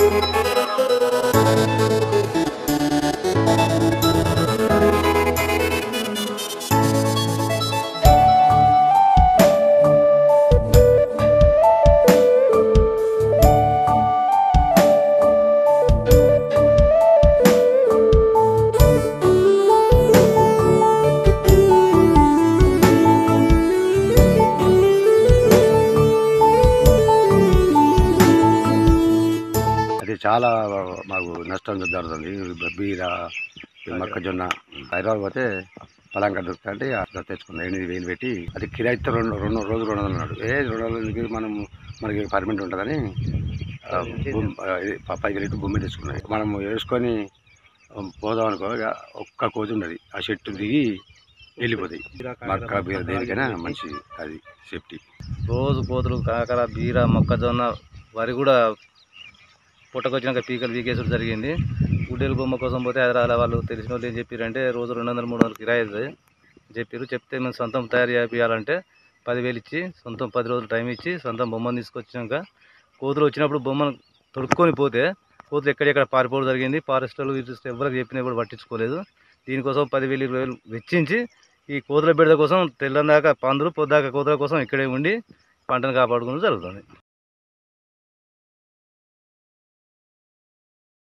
అది చాలా మాకు నష్టం జరుగుతుంది బీర ఈ మొక్కజొన్న హైదరాబాద్ పోతే పలంగా దొరుకుతుంటే అట్లా తెచ్చుకున్నాం ఎనిమిది వేలు పెట్టి అది కిరాయితో రెండు రెండు రోజులు రెండు వందలు అన్నాడు ఏ రెండు వందలకి మనం మనకి పర్మిట్ ఉంటుందని ఆ, భూమి ఆ, ఇది ప- పైకి వెళ్ళి భూమి తెచ్చుకున్నాయి మనం వేసుకొని ఆ, పోదాం అనుకో ఇక ఒక్క కోతి ఉన్నది ఆ చెట్టు దిగి వెళ్ళిపోతాయి మక్క బీర దేనికైనా మంచి అది సేఫ్టీ రోజు కోతులు కాకర బీర మొక్కజొన్న వరి కూడా పుట్టకొచ్చినాక పీకలు పీకేసుడు జరిగింది గుడ్డెలు బొమ్మ కోసం పోతే హైదరాబాద్ వాళ్ళు తెలిసిన వాళ్ళు ఏం చెప్పారంటే రోజు రెండు వందలు మూడు వందలు కిరాయి అవుతుంది చెప్పారు చెప్తే మేము సొంతం తయారు చేయాలంటే పదివేలు ఇచ్చి సొంతం పది రోజులు టైం ఇచ్చి సొంతం బొమ్మను తీసుకొచ్చినాక కోతులు వచ్చినప్పుడు బొమ్మను తొడుక్కొని పోతే కోతులు ఎక్కడెక్కడ పారిపోవడం జరిగింది ఫారెస్ట్ వాళ్ళు వీటి ఎవరికి చెప్పినా కూడా పట్టించుకోలేదు దీనికోసం పదివేలు ఇరవై వేలు వెచ్చించి ఈ కోతుల బిడ్డ కోసం తెల్లందాకా పందులు పొద్దాక కోతుల కోసం ఇక్కడే ఉండి పంటను కాపాడుకుంటూ జరుగుతుంది